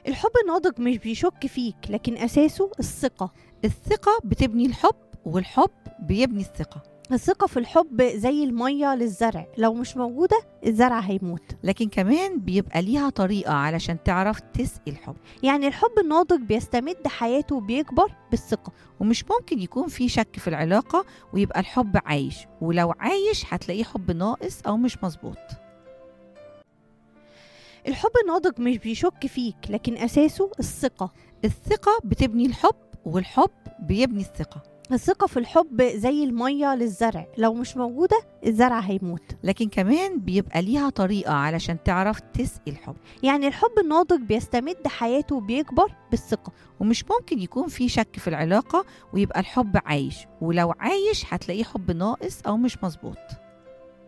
الحب الناضج مش بيشك فيك لكن أساسه الثقة الثقة بتبني الحب والحب بيبني الثقة الثقة في الحب زي المية للزرع لو مش موجودة الزرع هيموت لكن كمان بيبقى ليها طريقة علشان تعرف تسقي الحب يعني الحب الناضج بيستمد حياته وبيكبر بالثقة ومش ممكن يكون في شك في العلاقة ويبقى الحب عايش ولو عايش هتلاقيه حب ناقص أو مش مظبوط الحب الناضج مش بيشك فيك لكن أساسه الثقة الثقة بتبني الحب والحب بيبني الثقة الثقة في الحب زي المية للزرع لو مش موجودة الزرع هيموت لكن كمان بيبقى ليها طريقة علشان تعرف تسقي الحب يعني الحب الناضج بيستمد حياته وبيكبر بالثقة ومش ممكن يكون في شك في العلاقة ويبقى الحب عايش ولو عايش هتلاقيه حب ناقص أو مش مظبوط